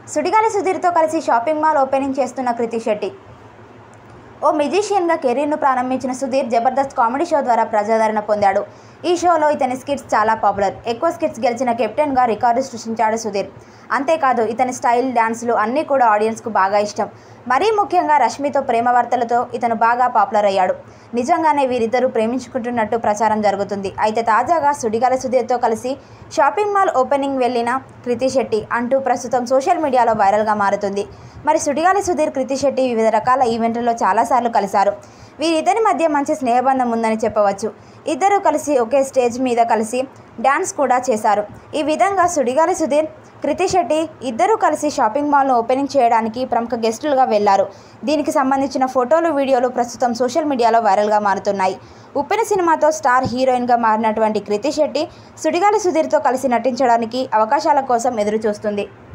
సుడిగాలి సుధీర్తో కలిసి shopping mall opening చేస్తున్న కృతి శెట్టి ఓ మ్యూజిషియన్గా కెరీర్ను ప్రారంభించిన సుధీర్ జబర్దస్త్ కామెడీ షో ద్వారా ప్రజాదరణ పొందాడు ఈ షోలో ఇతని స్కిట్స్ చాలా పాపులర్ ఎక్కువ స్కిట్స్ గెలిచిన కెప్టెన్గా రికార్డు సృష్టించాడు సుధీర్ అంతేకాదు ఇతని స్టైల్ డ్యాన్సులు అన్నీ కూడా ఆడియన్స్కు బాగా ఇష్టం మరీ ముఖ్యంగా రష్మితో ప్రేమ వార్తలతో ఇతను బాగా పాపులర్ అయ్యాడు నిజంగానే వీరిద్దరూ ప్రేమించుకుంటున్నట్టు ప్రచారం జరుగుతుంది అయితే తాజాగా సుడిగాల సుధీర్తో కలిసి షాపింగ్ మాల్ ఓపెనింగ్ వెళ్ళిన కృతి శెట్టి అంటూ ప్రస్తుతం సోషల్ మీడియాలో వైరల్గా మారుతుంది మరి సుడిగాలి సుధీర్ కృతి శెట్టి వివిధ రకాల ఈవెంట్లలో చాలాసార్లు కలిశారు వీరిద్దరి మధ్య మంచి స్నేహబంధం ఉందని చెప్పవచ్చు ఇద్దరూ కలిసి ఒకే స్టేజ్ మీద కలిసి డ్యాన్స్ కూడా చేశారు ఈ విధంగా సుడిగాలి సుధీర్ కృతి శెట్టి ఇద్దరూ కలిసి షాపింగ్ మాల్ను ఓపెనింగ్ చేయడానికి ప్రముఖ గెస్టులుగా వెళ్లారు దీనికి సంబంధించిన ఫోటోలు వీడియోలు ప్రస్తుతం సోషల్ మీడియాలో వైరల్గా మారుతున్నాయి ఉప్పెన సినిమాతో స్టార్ హీరోయిన్గా మారినటువంటి కృతి శెట్టి సుడిగాలి సుధీర్తో కలిసి నటించడానికి అవకాశాల కోసం ఎదురు చూస్తుంది